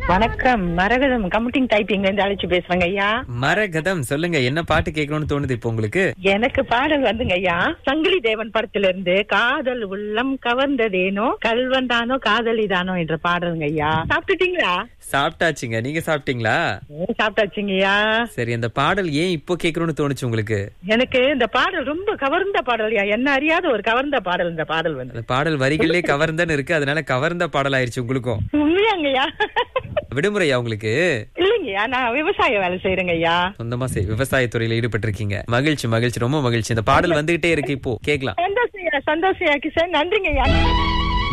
வணக்கம் மரகதம் கம்ப்யூட்டிங் டைப்பிங்ல இருந்து அழைச்சு பேசுறேங்க ஐயா மரகதம் சொல்லுங்க என்ன பாட்டு கேட்கணும்னு தோணுது இப்போ உங்களுக்கு எனக்கு பாடல் வந்துங்க ஐயா சங்கிலி தேவன் படத்துல இருந்து காதல் உள்ளம் கவர்ந்ததேனோ கல்வந்தானோ காதலிதானோ என்ற பாடலுங்க ஐயா சாப்பிட்டுட்டீங்களா சாப்பிட்டாச்சுங்க நீங்க சாப்பிட்டீங்களா ம், சாப்பிட்டாச்சுங்கய்யா சரி அந்த பாடல் ஏன் இப்போ கேட்கணும்னு தோணுச்சு உங்களுக்கு எனக்கு இந்த பாடல் ரொம்ப கவர்ந்த பாடல்யா என்ன அறியாத ஒரு கவர்ந்த பாடல் இந்த பாடல் வந்து அந்த பாடல் வரிகளிலே கவர்ந்தன்னு இருக்கு அதனால கவர்ந்த பாடல் ஆயிருச்சு உங்களுக்கும் உண்மையாங்கய்யா விடுமுறையா உங்களுக்கு இல்லைங்கய்யா நான் விவசாய வேலை செய்யறேங்க ஐயா சொந்தமா செய் விவசாயத்துறையில ஈடுபட்டிருக்கீங்க மகிழ்ச்சி மகிழ்ச்சி ரொம்ப மகிழ்ச்சி இந்த பாடல் வந்துகிட்டே இருக்கு இப்போ கேட்கலாம் சந்தோஷம் ஐயா சந்தோஷம் ஐயா கிஷன் நன்றிங்க ஐயா